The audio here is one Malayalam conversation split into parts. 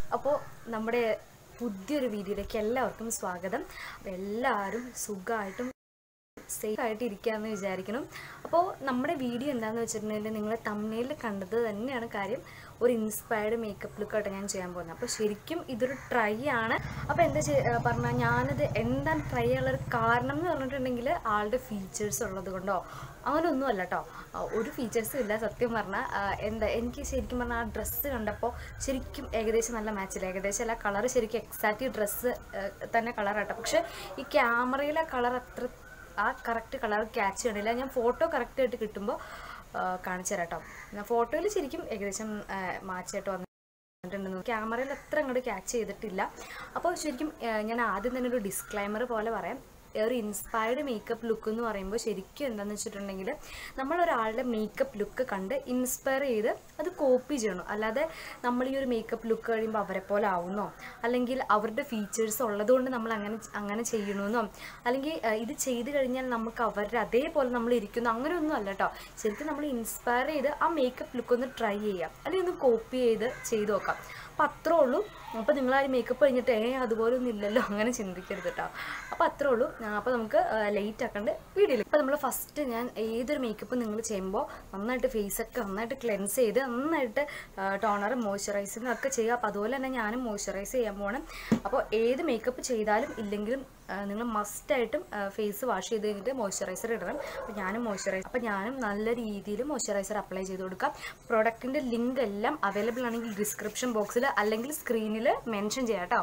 അപ്പോൾ നമ്മുടെ പുതിയൊരു വീഡിയോയിലേക്ക് എല്ലാവർക്കും സ്വാഗതം അപ്പോൾ എല്ലാവരും സുഖമായിട്ടും സേഫ് ആയിട്ട് ഇരിക്കാമെന്ന് വിചാരിക്കണം അപ്പോൾ നമ്മുടെ വീഡിയോ എന്താണെന്ന് വെച്ചിട്ടുണ്ടെങ്കിൽ നിങ്ങൾ തമ്മനയിൽ കണ്ടത് തന്നെയാണ് കാര്യം ഒരു ഇൻസ്പയർഡ് മേക്കപ്പ് ലുക്കായിട്ട് ഞാൻ ചെയ്യാൻ പോകുന്നത് അപ്പോൾ ശരിക്കും ഇതൊരു ട്രൈ ആണ് അപ്പോൾ എന്താ പറഞ്ഞാൽ ഞാനിത് എന്താണ് ട്രൈ ചെയ്യാനുള്ളൊരു കാരണം എന്ന് പറഞ്ഞിട്ടുണ്ടെങ്കിൽ ആളുടെ ഫീച്ചേഴ്സ് ഉള്ളത് കൊണ്ടോ അങ്ങനെയൊന്നും അല്ല കേട്ടോ ഒരു ഫീച്ചേഴ്സും ഇല്ല സത്യം പറഞ്ഞാൽ എന്താ എനിക്ക് ശരിക്കും പറഞ്ഞാൽ ആ ഡ്രസ്സ് കണ്ടപ്പോൾ ശരിക്കും ഏകദേശം നല്ല മാച്ചില്ല ഏകദേശം അല്ല കളർ ശരിക്കും എക്സാക്റ്റ് ഡ്രസ്സ് തന്നെ കളറാട്ടോ പക്ഷേ ഈ ക്യാമറയിലെ കളർ അത്ര ആ കറക്റ്റ് കളർ ക്യാച്ച് ചെയ്യണില്ല ഞാൻ ഫോട്ടോ കറക്റ്റ് ആയിട്ട് കിട്ടുമ്പോൾ കാണിച്ചു തരാം കേട്ടോ ഞാൻ ഫോട്ടോയിൽ ശരിക്കും ഏകദേശം മാച്ചായിട്ട് വന്നിട്ടുണ്ടെന്ന് ക്യാമറയിൽ അത്ര അങ്ങോട്ട് ക്യാച്ച് ചെയ്തിട്ടില്ല അപ്പോൾ ശരിക്കും ഞാൻ ആദ്യം തന്നെ ഒരു ഡിസ്ക്ലൈമർ പോലെ പറയാം ഒരു ഇൻസ്പയർഡ് മേക്കപ്പ് ലുക്ക് എന്ന് പറയുമ്പോൾ ശരിക്കും എന്താണെന്ന് വെച്ചിട്ടുണ്ടെങ്കിൽ നമ്മൾ ഒരാളുടെ മേക്കപ്പ് ലുക്ക് കണ്ട് ഇൻസ്പയർ ചെയ്ത് അത് കോപ്പി ചെയ്യണം അല്ലാതെ നമ്മൾ ഈ ഒരു മേക്കപ്പ് ലുക്ക് കഴിയുമ്പോൾ അവരെ പോലെ ആവുന്നോ അല്ലെങ്കിൽ അവരുടെ ഫീച്ചേഴ്സ് ഉള്ളതുകൊണ്ട് നമ്മൾ അങ്ങനെ അങ്ങനെ ചെയ്യണമെന്നോ അല്ലെങ്കിൽ ഇത് ചെയ്ത് കഴിഞ്ഞാൽ നമുക്ക് അവരുടെ അതേപോലെ നമ്മൾ ഇരിക്കുന്നു അങ്ങനെയൊന്നും അല്ല കേട്ടോ ശരിക്കും നമ്മൾ ഇൻസ്പയർ ചെയ്ത് ആ മേക്കപ്പ് ലുക്ക് ഒന്ന് ട്രൈ ചെയ്യാം അല്ലെങ്കിൽ ഒന്ന് കോപ്പി ചെയ്ത് ചെയ്ത് നോക്കാം അപ്പം അത്രേ ഉള്ളൂ അപ്പോൾ നിങ്ങൾ ആ മേക്കപ്പ് കഴിഞ്ഞിട്ട് ഏ അതുപോലെ ഒന്നും ഇല്ലല്ലോ അങ്ങനെ ചിന്തിക്കരുത് കേട്ടോ അപ്പോൾ അത്രേ ഉള്ളൂ അപ്പോൾ നമുക്ക് ലേറ്റ് ആക്കണ്ട് വീഡിയോയിൽ അപ്പോൾ നമ്മൾ ഫസ്റ്റ് ഞാൻ ഏതൊരു മേക്കപ്പ് നിങ്ങൾ ചെയ്യുമ്പോൾ നന്നായിട്ട് ഫേസൊക്കെ നന്നായിട്ട് ക്ലെൻസ് ചെയ്ത് നന്നായിട്ട് ടോണറും മോയ്സ്ചറൈസറും ഒക്കെ ചെയ്യുക അപ്പോൾ അതുപോലെ തന്നെ ഞാനും മോയ്സ്ചറൈസ് ചെയ്യാൻ പോകണം അപ്പോൾ ഏത് മേക്കപ്പ് ചെയ്താലും ഇല്ലെങ്കിലും നിങ്ങൾ മസ്റ്റായിട്ടും ഫേസ് വാഷ് ചെയ്ത് കഴിഞ്ഞിട്ട് മോയ്സ്ചറൈസർ ഇടണം അപ്പോൾ ഞാനും മോയ്സ്ചറൈസർ അപ്പോൾ ഞാനും നല്ല രീതിയിൽ മോയ്സ്ചറൈസർ അപ്ലൈ ചെയ്ത് കൊടുക്കാം പ്രോഡക്റ്റിൻ്റെ ലിങ്ക് എല്ലാം അവൈലബിൾ ആണെങ്കിൽ ഡിസ്ക്രിപ്ഷൻ ബോക്സിൽ അല്ലെങ്കിൽ സ്ക്രീനിൽ മെൻഷൻ ചെയ്യാം കേട്ടോ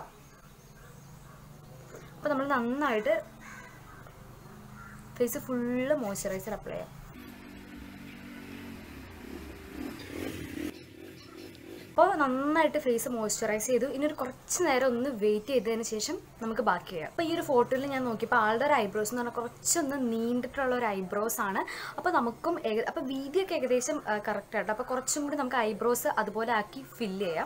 അപ്പോൾ നമ്മൾ നന്നായിട്ട് ഫേസ് ഫുള്ള് മോയ്സ്ചറൈസർ അപ്ലൈ ചെയ്യാം അപ്പോൾ നന്നായിട്ട് ഫേസ് മോയ്സ്ചറൈസ് ചെയ്തു ഇനി ഒരു കുറച്ച് നേരം ഒന്ന് വെയിറ്റ് ചെയ്തതിന് ശേഷം നമുക്ക് ബാക്കി ചെയ്യാം അപ്പോൾ ഈ ഒരു ഫോട്ടോയിൽ ഞാൻ നോക്കിയപ്പോൾ ആളുടെ ഒരു ഐബ്രോസ് എന്ന് പറഞ്ഞാൽ കുറച്ചൊന്ന് നീണ്ടിട്ടുള്ള ഒരു ഐബ്രോസ് ആണ് അപ്പോൾ നമുക്കും അപ്പോൾ വീതിയൊക്കെ ഏകദേശം കറക്റ്റ് ആട്ടോ അപ്പോൾ കുറച്ചും കൂടി നമുക്ക് ഐബ്രോസ് അതുപോലെ ആക്കി ഫില്ല് ചെയ്യാം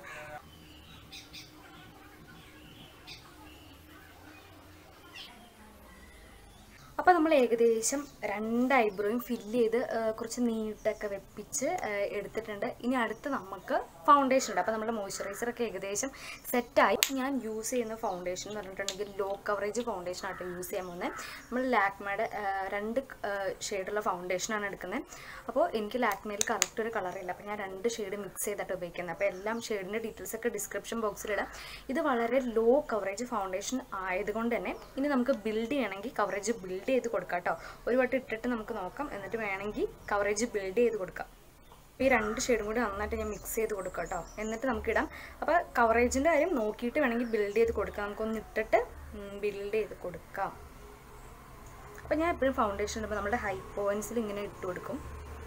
അപ്പോൾ നമ്മൾ ഏകദേശം രണ്ട് ഐബ്രോയും ഫില്ല് ചെയ്ത് കുറച്ച് നീട്ടൊക്കെ വെപ്പിച്ച് എടുത്തിട്ടുണ്ട് ഇനി അടുത്ത് നമുക്ക് ഫൗണ്ടേഷൻ ഉണ്ട് അപ്പോൾ നമ്മുടെ മോയ്സ്ചറൈസറൊക്കെ ഏകദേശം സെറ്റായി ഞാൻ യൂസ് ചെയ്യുന്ന ഫൗണ്ടേഷൻ എന്ന് പറഞ്ഞിട്ടുണ്ടെങ്കിൽ ലോ കവറേജ് ഫൗണ്ടേഷൻ ആയിട്ട് യൂസ് ചെയ്യാൻ പോകുന്നത് നമ്മൾ ലാക്മയുടെ രണ്ട് ഷെയ്ഡുള്ള ഫൗണ്ടേഷനാണ് എടുക്കുന്നത് അപ്പോൾ എനിക്ക് ലാക്മയിൽ കറക്റ്റ് ഒരു കളറില്ല അപ്പോൾ ഞാൻ രണ്ട് ഷെയ്ഡ് മിക്സ് ചെയ്തിട്ട് ഉപയോഗിക്കുന്നത് അപ്പോൾ എല്ലാം ഷെയ്ഡിൻ്റെ ഡീറ്റെയിൽസ് ഒക്കെ ഡിസ്ക്രിപ്ഷൻ ബോക്സിലിടാം ഇത് വളരെ ലോ കവറേജ് ഫൗണ്ടേഷൻ ആയതുകൊണ്ട് തന്നെ ഇനി നമുക്ക് ബിൽഡ് ചെയ്യണമെങ്കിൽ കവറേജ് ബിൽഡ് ചെയ്ത് കൊടുക്കാം കേട്ടോ ഒരു വട്ടം ഇട്ടിട്ട് നമുക്ക് നോക്കാം എന്നിട്ട് വേണമെങ്കിൽ കവറേജ് ബിൽഡ് ചെയ്ത് കൊടുക്കാം ഈ രണ്ട് ഷെയ്ഡും കൂടി നന്നായിട്ട് ഞാൻ മിക്സ് ചെയ്ത് കൊടുക്കാം കേട്ടോ എന്നിട്ട് നമുക്കിടാം അപ്പോൾ കവറേജിൻ്റെ കാര്യം നോക്കിയിട്ട് വേണമെങ്കിൽ ബിൽഡ് ചെയ്ത് കൊടുക്കാം നമുക്കൊന്ന് ഇട്ടിട്ട് ബിൽഡ് ചെയ്ത് കൊടുക്കാം അപ്പോൾ ഞാൻ എപ്പോഴും ഫൗണ്ടേഷൻ ഇടുമ്പോൾ നമ്മുടെ ഹൈ പോയിൻസിൽ ഇങ്ങനെ ഇട്ട് കൊടുക്കും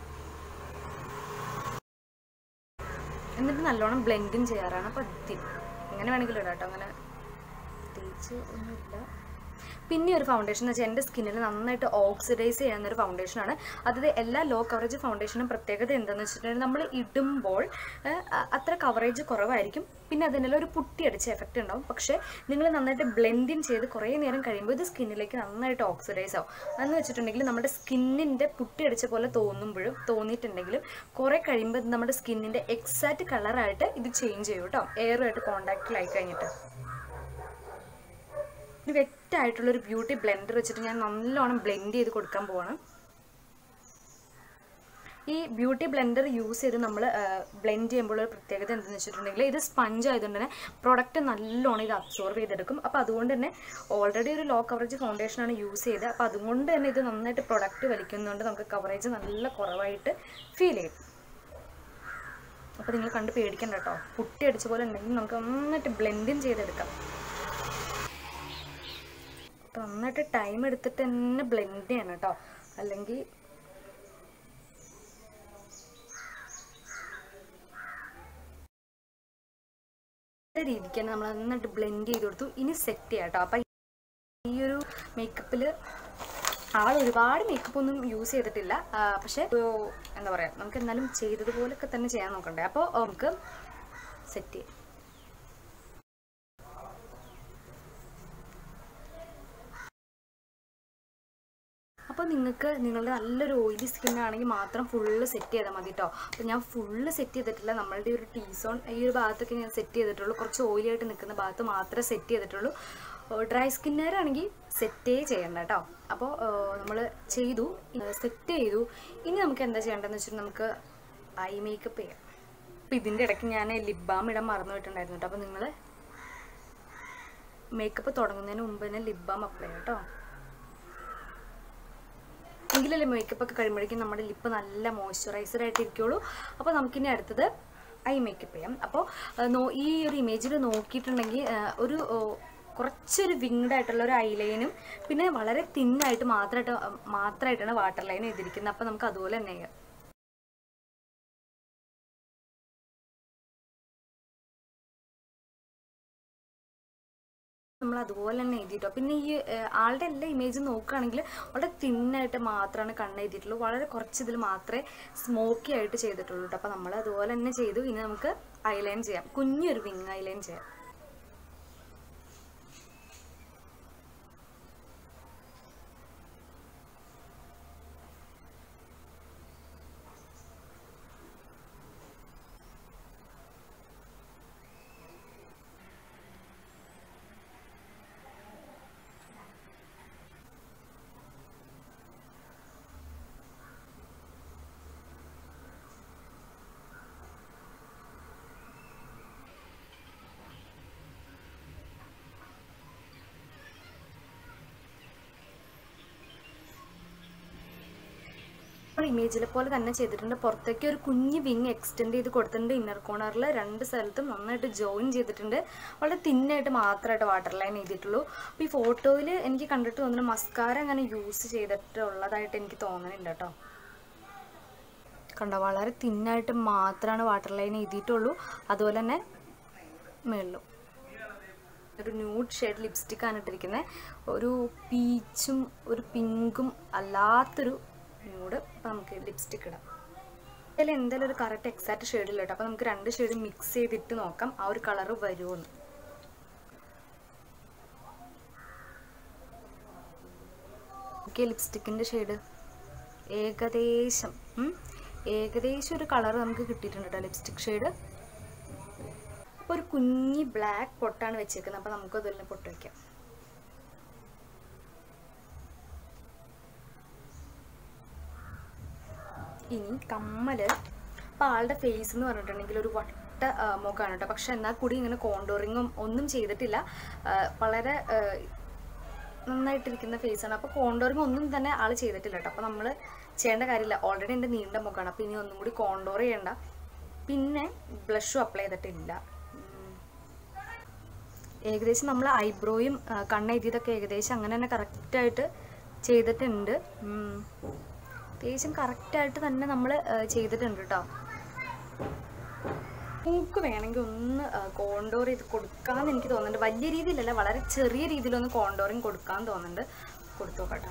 എന്നിട്ട് നല്ലോണം ബ്ലെൻഡിങ് ചെയ്യാറാണ് അപ്പോൾ ഇങ്ങനെ വേണമെങ്കിലും ഇടാം കേട്ടോ അങ്ങനെ പ്രത്യേകിച്ച് ഒന്നുമില്ല പിന്നെ ഒരു ഫൗണ്ടേഷൻ എന്ന് വെച്ചാൽ എൻ്റെ സ്കിന്നിൽ നന്നായിട്ട് ഓക്സിഡൈസ് ചെയ്യുന്ന ഒരു ഫൗണ്ടേഷനാണ് അതായത് എല്ലാ ലോ കവറേജ് ഫൗണ്ടേഷനും പ്രത്യേകത എന്താണെന്ന് വെച്ചിട്ടുണ്ടെങ്കിൽ നമ്മൾ ഇടുമ്പോൾ അത്ര കവറേജ് കുറവായിരിക്കും പിന്നെ അതിനെല്ലാം ഒരു പുട്ടിയടിച്ച എഫക്റ്റ് ഉണ്ടാവും പക്ഷേ നിങ്ങൾ നന്നായിട്ട് ബ്ലെൻഡിങ് ചെയ്ത് കുറേ നേരം കഴിയുമ്പോൾ ഇത് സ്കിന്നിലേക്ക് നന്നായിട്ട് ഓക്സിഡൈസ് ആവും അതെന്ന് വെച്ചിട്ടുണ്ടെങ്കിൽ നമ്മുടെ സ്കിന്നിൻ്റെ പുട്ടിയടിച്ച പോലെ തോന്നുമ്പോഴും തോന്നിയിട്ടുണ്ടെങ്കിലും കുറേ കഴിയുമ്പോൾ നമ്മുടെ സ്കിന്നിൻ്റെ എക്സാക്റ്റ് കളറായിട്ട് ഇത് ചേഞ്ച് ചെയ്യും കേട്ടോ എയറുമായിട്ട് കോണ്ടാക്റ്റിലായി കഴിഞ്ഞിട്ട് ഒരു വെറ്റായിട്ടുള്ളൊരു ബ്യൂട്ടി ബ്ലെൻഡർ വെച്ചിട്ട് ഞാൻ നല്ലോണം ബ്ലെൻഡ് ചെയ്ത് കൊടുക്കാൻ പോവാണ് ഈ ബ്യൂട്ടി ബ്ലെൻഡർ യൂസ് ചെയ്ത് നമ്മൾ ബ്ലെൻഡ് ചെയ്യുമ്പോൾ ഒരു പ്രത്യേകത എന്തെന്ന് വെച്ചിട്ടുണ്ടെങ്കിൽ ഇത് സ്പഞ്ച് ആയതുകൊണ്ട് തന്നെ പ്രൊഡക്റ്റ് നല്ലോണം ഇത് അബ്സോർവ് ചെയ്തെടുക്കും അപ്പോൾ അതുകൊണ്ട് തന്നെ ഓൾറെഡി ഒരു ലോ കവറേജ് ഫൗണ്ടേഷനാണ് യൂസ് ചെയ്തത് അപ്പോൾ അതുകൊണ്ട് തന്നെ ഇത് നന്നായിട്ട് പ്രൊഡക്റ്റ് വലിക്കുന്നതുകൊണ്ട് നമുക്ക് കവറേജ് നല്ല കുറവായിട്ട് ഫീൽ ചെയ്യും അപ്പോൾ നിങ്ങൾ കണ്ട് പേടിക്കണ്ട കേട്ടോ പുട്ടി അടിച്ച പോലെ ഉണ്ടെങ്കിൽ നമുക്ക് നന്നായിട്ട് ബ്ലെൻഡിങ് ചെയ്തെടുക്കാം അപ്പോൾ നന്നായിട്ട് ടൈം എടുത്തിട്ട് തന്നെ ബ്ലെൻഡ് ചെയ്യണം കേട്ടോ അല്ലെങ്കിൽ രീതിക്ക് തന്നെ നമ്മൾ നന്നായിട്ട് ബ്ലെൻഡ് ചെയ്ത് കൊടുത്തു ഇനി സെറ്റ് ചെയ്യാം കേട്ടോ അപ്പം ഈ ഒരു മേക്കപ്പിൽ ആൾ ഒരുപാട് മേക്കപ്പ് ഒന്നും യൂസ് ചെയ്തിട്ടില്ല പക്ഷെ എന്താ പറയുക നമുക്ക് എന്നാലും ചെയ്തതുപോലൊക്കെ തന്നെ ചെയ്യാൻ നോക്കണ്ടേ അപ്പോൾ നമുക്ക് സെറ്റ് ചെയ്യാം അപ്പോൾ നിങ്ങൾക്ക് നിങ്ങളുടെ നല്ലൊരു ഓയിലി സ്കിന്നാണെങ്കിൽ മാത്രം ഫുള്ള് സെറ്റ് ചെയ്താൽ മതി കേട്ടോ അപ്പോൾ ഞാൻ ഫുള്ള് സെറ്റ് ചെയ്തിട്ടില്ല നമ്മളുടെ ഒരു ടീസോൺ ഈ ഒരു ഭാഗത്തൊക്കെ ഞാൻ സെറ്റ് ചെയ്തിട്ടുള്ളൂ കുറച്ച് ഓയിലി ആയിട്ട് നിൽക്കുന്ന ഭാഗത്ത് മാത്രമേ സെറ്റ് ചെയ്തിട്ടുള്ളൂ ഡ്രൈ സ്കിന്നുകാരാണെങ്കിൽ സെറ്റേ ചെയ്യണ്ട കേട്ടോ അപ്പോൾ നമ്മൾ ചെയ്തു സെറ്റ് ചെയ്തു ഇനി നമുക്ക് എന്താ ചെയ്യേണ്ടതെന്ന് വെച്ചിട്ട് നമുക്ക് ഐ മേക്കപ്പ് ചെയ്യാം അപ്പോൾ ഇതിൻ്റെ ഇടയ്ക്ക് ഞാൻ ലിപ് ബാം ഇടാൻ മറന്നു പോയിട്ടുണ്ടായിരുന്നു കേട്ടോ അപ്പോൾ നിങ്ങൾ മേക്കപ്പ് തുടങ്ങുന്നതിന് മുമ്പ് തന്നെ ലിപ് ബാം അപ്ലൈ ചെയ്യാം കേട്ടോ എങ്കിലല്ലേ മേക്കപ്പ് ഒക്കെ കഴിയുമ്പോഴേക്കും നമ്മുടെ ലിപ്പ് നല്ല മോയ്സ്ചറൈസർ ആയിട്ട് ഇരിക്കുള്ളൂ അപ്പോൾ നമുക്കിനി അടുത്തത് ഐ മേക്കപ്പ് ചെയ്യാം അപ്പോൾ ഈ ഒരു ഇമേജിൽ നോക്കിയിട്ടുണ്ടെങ്കിൽ ആ, ഒരു ഓ, കുറച്ചൊരു വിങ്ഡ് ആയിട്ടുള്ള ഒരു ഐലൈനും പിന്നെ വളരെ തിന്നായിട്ട് മാത്രമായിട്ട് മാത്രമായിട്ടാണ് വാട്ടർ ലൈൻ ചെയ്തിരിക്കുന്നത് അപ്പോൾ നമുക്ക് അതുപോലെ തന്നെ ചെയ്യാം നമ്മൾ അതുപോലെ തന്നെ എഴുതിയിട്ടോ പിന്നെ ഈ ഏഹ്, ആളുടെ എല്ലാ ഇമേജും നോക്കുകയാണെങ്കിൽ വളരെ തിന്നായിട്ട് മാത്രമാണ് കണ്ണ് എഴുതിയിട്ടുള്ളൂ വളരെ കുറച്ച് ഇതിൽ മാത്രമേ സ്മോക്കി ആയിട്ട് ചെയ്തിട്ടുള്ളൂ കേട്ടോ അപ്പോൾ നമ്മൾ അതുപോലെ തന്നെ ചെയ്തു ഇനി നമുക്ക് ഐലൈൻ ചെയ്യാം കുഞ്ഞൊരു വിങ് ഐലൈൻ ചെയ്യാം നമ്മൾ ഇമേജിലെ പോലെ തന്നെ ചെയ്തിട്ടുണ്ട് പുറത്തേക്ക് ഒരു കുഞ്ഞ് വിങ് എക്സ്റ്റെൻഡ് ചെയ്ത് കൊടുത്തിട്ടുണ്ട് ഇന്നർ കോർണറിൽ രണ്ട് സ്ഥലത്തും നന്നായിട്ട് ജോയിൻ ചെയ്തിട്ടുണ്ട് വളരെ തിന്നായിട്ട് മാത്രമായിട്ട് വാട്ടർ ലൈൻ ചെയ്തിട്ടുള്ളൂ അപ്പോൾ ഈ ഫോട്ടോയിൽ എനിക്ക് കണ്ടിട്ട് തോന്നുന്നു മസ്കാര അങ്ങനെ യൂസ് ചെയ്തിട്ടുള്ളതായിട്ട് എനിക്ക് തോന്നണില്ല കേട്ടോ കണ്ടോ വളരെ തിന്നായിട്ട് മാത്രമാണ് വാട്ടർ ലൈൻ എഴുതിയിട്ടുള്ളൂ അതുപോലെ തന്നെ മേളിലും ഒരു ന്യൂഡ് ഷെയ്ഡ് ലിപ്സ്റ്റിക് ആണ് ഇട്ടിരിക്കുന്നത് ഒരു പീച്ചും ഒരു പിങ്കും അല്ലാത്തൊരു ന്യൂഡ് അപ്പം നമുക്ക് ലിപ്സ്റ്റിക് ഇടാം അതിൽ എന്തായാലും ഒരു കറക്റ്റ് എക്സാക്ട് ഷെയ്ഡില്ല കേട്ടോ അപ്പോൾ നമുക്ക് രണ്ട് ഷെയ്ഡ് മിക്സ് ചെയ്തിട്ട് നോക്കാം ആ ഒരു കളറ് വരുമോന്ന് ഓക്കെ ലിപ്സ്റ്റിക്കിൻ്റെ ഷെയ്ഡ് ഏകദേശം ഉം, ഏകദേശം ഒരു കളർ നമുക്ക് കിട്ടിയിട്ടുണ്ട് കേട്ടോ ലിപ്സ്റ്റിക് ഷെയ്ഡ് അപ്പോൾ ഒരു കുഞ്ഞി ബ്ലാക്ക് പൊട്ടാണ് വെച്ചേക്കുന്നത് അപ്പോൾ നമുക്ക് അതിൽ പൊട്ട് വയ്ക്കാം ഇനി കമ്മല് അപ്പോൾ ആളുടെ ഫേസ് എന്ന് പറഞ്ഞിട്ടുണ്ടെങ്കിൽ ഒരു വട്ട ആ, മുഖമാണ് കേട്ടോ പക്ഷെ എന്നാൽ കൂടി ഇങ്ങനെ കോണ്ടോറിങ്ങും ഒന്നും ചെയ്തിട്ടില്ല ആ, വളരെ ആ, നന്നായിട്ടിരിക്കുന്ന ഫേസാണ് അപ്പോൾ കോണ്ടോറിങ് ഒന്നും തന്നെ ആൾ ചെയ്തിട്ടില്ല കേട്ടോ അപ്പോൾ നമ്മൾ ചെയ്യേണ്ട കാര്യമില്ല ഓൾറെഡി എൻ്റെ നീണ്ട മുഖമാണ് അപ്പോൾ ഇനി ഒന്നും കൂടി കോണ്ടോർ ചെയ്യണ്ട പിന്നെ ബ്ലഷും അപ്ലൈ ചെയ്തിട്ടില്ല ഉം. ഏകദേശം നമ്മൾ ഐബ്രോയും കണ്ണെഴുതിയതൊക്കെ ഏകദേശം അങ്ങനെ തന്നെ കറക്റ്റായിട്ട് ചെയ്തിട്ടുണ്ട് ഉം. അത്യാവശ്യം കറക്റ്റായിട്ട് തന്നെ നമ്മൾ ചെയ്തിട്ടുണ്ട് കേട്ടോ നമുക്ക് വേണമെങ്കിൽ ഒന്ന് കോണ്ടോർ ചെയ്ത് കൊടുക്കാമെന്ന് എനിക്ക് തോന്നുന്നുണ്ട് വലിയ രീതിയിലല്ല വളരെ ചെറിയ രീതിയിലൊന്ന് കോണ്ടോറിങ് കൊടുക്കാൻ തോന്നുന്നുണ്ട് കൊടുത്തു നോക്കട്ടെ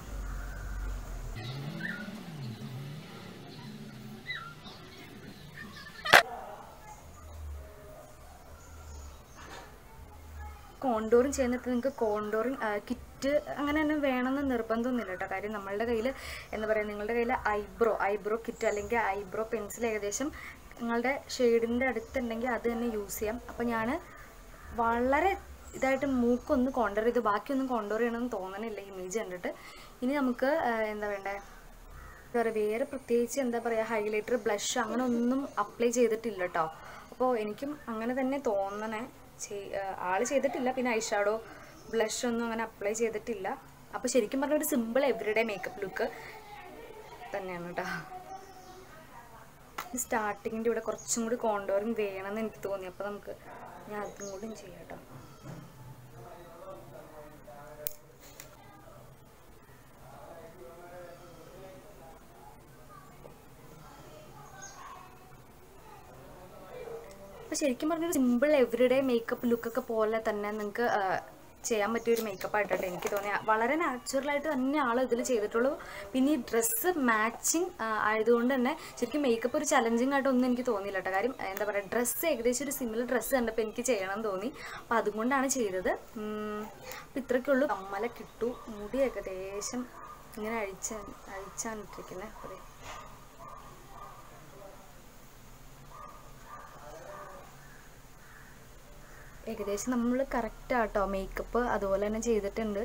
കോണ്ടോറിങ് ചെയ്യുന്നിട്ട് നിങ്ങൾക്ക് കോണ്ടോറിങ് കിറ്റ് അങ്ങനെ തന്നെ വേണമെന്ന് നിർബന്ധമൊന്നുമില്ല കേട്ടോ കാര്യം നമ്മളുടെ കയ്യിൽ എന്താ പറയുക നിങ്ങളുടെ കയ്യിൽ ഐബ്രോ ഐബ്രോ കിറ്റ് അല്ലെങ്കിൽ ഐബ്രോ പെൻസിൽ ഏകദേശം നിങ്ങളുടെ ഷെയ്ഡിൻ്റെ അടുത്തുണ്ടെങ്കിൽ അത് തന്നെ യൂസ് ചെയ്യാം അപ്പോൾ ഞാൻ വളരെ ഇതായിട്ട് മൂക്കൊന്ന് കോണ്ടർ ചെയ്ത് ബാക്കിയൊന്നും കോണ്ടോർ ചെയ്യണമെന്ന് തോന്നണില്ല ഇമേജ് കണ്ടിട്ട് ഇനി നമുക്ക് ആ, എന്താ വേണ്ടേ എന്താ പറയുക വേറെ പ്രത്യേകിച്ച് എന്താ പറയുക ഹൈലൈറ്റർ ബ്ലഷ് അങ്ങനെ ഒന്നും അപ്ലൈ ചെയ്തിട്ടില്ല കേട്ടോ അപ്പോൾ എനിക്കും അങ്ങനെ തന്നെ തോന്നണേ ചെയ്- ആ, ആള് ചെയ്തിട്ടില്ല പിന്നെ ഐഷാഡോ ബ്ലഷ് ഒന്നും അങ്ങനെ അപ്ലൈ ചെയ്തിട്ടില്ല അപ്പോൾ ശരിക്കും പറഞ്ഞ ഒരു സിമ്പിൾ എവറിഡേ മേക്കപ്പ് ലുക്ക് തന്നെയാണ് കേട്ടോ സ്റ്റാർട്ടിങ്ങിൻ്റെ ഇവിടെ കുറച്ചും കൂടി കോണ്ടോറിങ് വേണമെന്ന് എനിക്ക് തോന്നി അപ്പോൾ നമുക്ക് ഞാൻ അതും കൂടി ചെയ്യാം കേട്ടോ അപ്പോൾ ശരിക്കും പറഞ്ഞൊരു സിമ്പിൾ എവറിഡേ മേക്കപ്പ് ലുക്കൊക്കെ പോലെ തന്നെ നിങ്ങൾക്ക് ചെയ്യാൻ പറ്റിയ ഒരു മേക്കപ്പ് ആയിട്ടാണ് എനിക്ക് തോന്നിയ വളരെ നാച്ചുറലായിട്ട് തന്നെ ആൾ ഇതിൽ ചെയ്തിട്ടുള്ളൂ പിന്നെ ഈ ഡ്രസ്സ് മാച്ചിങ് ആയതുകൊണ്ട് തന്നെ ശരിക്കും മേക്കപ്പ് ഒരു ചലഞ്ചിങ് ആയിട്ടൊന്നും എനിക്ക് തോന്നിയില്ല കേട്ടോ കാര്യം എന്താ പറയുക ഡ്രസ്സ് ഏകദേശം ഒരു സിമിലർ ഡ്രസ്സ് കണ്ടപ്പോൾ എനിക്ക് ചെയ്യണം എന്ന് തോന്നി അപ്പോൾ അതുകൊണ്ടാണ് ചെയ്തത് അപ്പോൾ ഇത്രയ്ക്കുള്ളൂ കമ്മല കിട്ടു മുടി ഏകദേശം ഇങ്ങനെ അഴിച്ചാൻ അഴിച്ചാണ് ഇട്ടിരിക്കുന്നത് കുറേ ഏകദേശം നമ്മൾ കറക്റ്റ് ആട്ടോ മേക്കപ്പ് അതുപോലെ തന്നെ ചെയ്തിട്ടുണ്ട്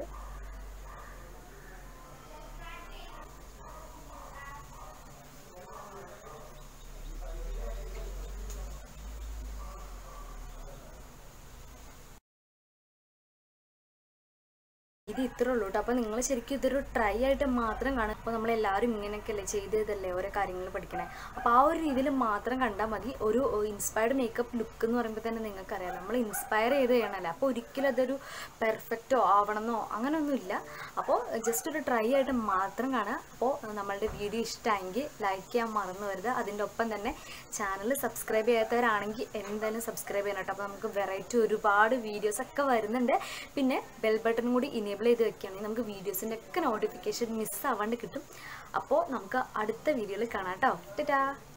ഇത് ഇത്രേ ഉള്ളൂ കേട്ടോ അപ്പോൾ നിങ്ങൾ ശരിക്കും ഇതൊരു ട്രൈ ആയിട്ട് മാത്രം കാണും ഇപ്പോൾ നമ്മളെല്ലാവരും ഇങ്ങനെയൊക്കെയല്ലേ ചെയ്തതല്ലേ ഓരോ കാര്യങ്ങൾ പഠിക്കണേ അപ്പോൾ ആ ഒരു രീതിയിൽ മാത്രം കണ്ടാൽ മതി ഒരു ഇൻസ്പയർഡ് മേക്കപ്പ് ലുക്ക് എന്ന് പറയുമ്പോൾ തന്നെ നിങ്ങൾക്കറിയാം നമ്മൾ ഇൻസ്പയർ ചെയ്ത് ചെയ്യണമല്ലോ അപ്പോൾ ഒരിക്കലും അതൊരു പെർഫെക്റ്റോ ആവണമെന്നോ അങ്ങനെയൊന്നുമില്ല അപ്പോൾ ജസ്റ്റ് ഒരു ട്രൈ ആയിട്ട് മാത്രം കാണുക അപ്പോൾ നമ്മളുടെ വീഡിയോ ഇഷ്ടമെങ്കിൽ ലൈക്ക് ചെയ്യാൻ മറന്നു വരുത് അതിൻ്റെ ഒപ്പം തന്നെ ചാനൽ സബ്സ്ക്രൈബ് ചെയ്യാത്തവരാണെങ്കിൽ എന്തായാലും സബ്സ്ക്രൈബ് ചെയ്യണം കേട്ടോ അപ്പോൾ നമുക്ക് വെറൈറ്റി ഒരുപാട് വീഡിയോസ് ഒക്കെ വരുന്നുണ്ട് പിന്നെ ബെൽ ബട്ടൺ കൂടി ഇനേബിൾ ചെയ്ത് വെക്കുകയാണെങ്കിൽ നമുക്ക് വീഡിയോസിൻ്റെ ഒക്കെ നോട്ടിഫിക്കേഷൻ മിസ് ആവാണ്ട് കിട്ടും അപ്പോൾ നമുക്ക് അടുത്ത വീഡിയോയിൽ കാണാം കേട്ടോ ടാ